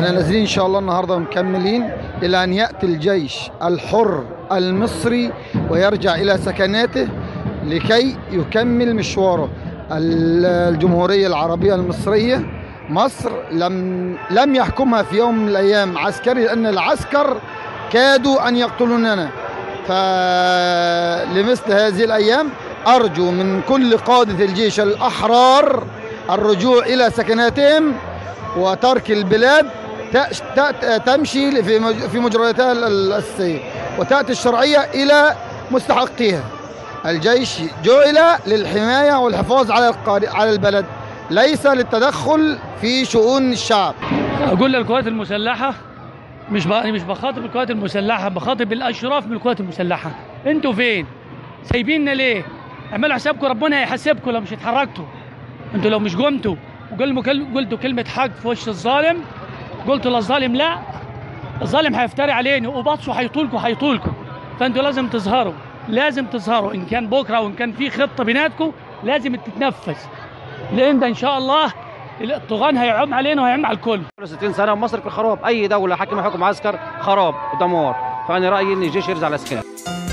احنا نازلين ان شاء الله النهارده مكملين الى ان ياتي الجيش الحر المصري ويرجع الى سكناته لكي يكمل مشواره ال- الجمهوريه العربيه المصريه مصر لم لم يحكمها في يوم من الايام عسكري لان العسكر كادوا ان يقتلوننا فلمثل هذه الايام ارجو من كل قاده الجيش الاحرار الرجوع الى سكناتهم وترك البلاد تأش- تأت- تمشي في مج- في مجرياتها ال- الاساسيه وتاتي الشرعيه الى مستحقيها الجيش جعل للحمايه والحفاظ على القار- على البلد ليس للتدخل في شؤون الشعب اقول للقوات المسلحه مش ب... مش بخاطب القوات المسلحه بخاطب الاشراف من القوات المسلحه انتوا فين سايبيننا ليه اعملوا حسابكم ربنا هيحاسبكم لو مش اتحركتوا انتوا لو مش قمتوا وقلتوا كل... قلتوا كلمه حق في وش الظالم قلتوا للظالم لا الظالم هيفتري علينا وبطشه هيطولكم هيطولكم فانتوا لازم تظهروا لازم تظهروا ان كان بكره وان كان في خطه بيناتكم لازم تتنفذ لان ده ان شاء الله الطغيان هيعم علينا وهيعم على الكل 60 سنه ومصر في خراب اي دوله حاكمه حكم عسكر خراب ودمار فانا رايي ان الجيش يرجع لسكنه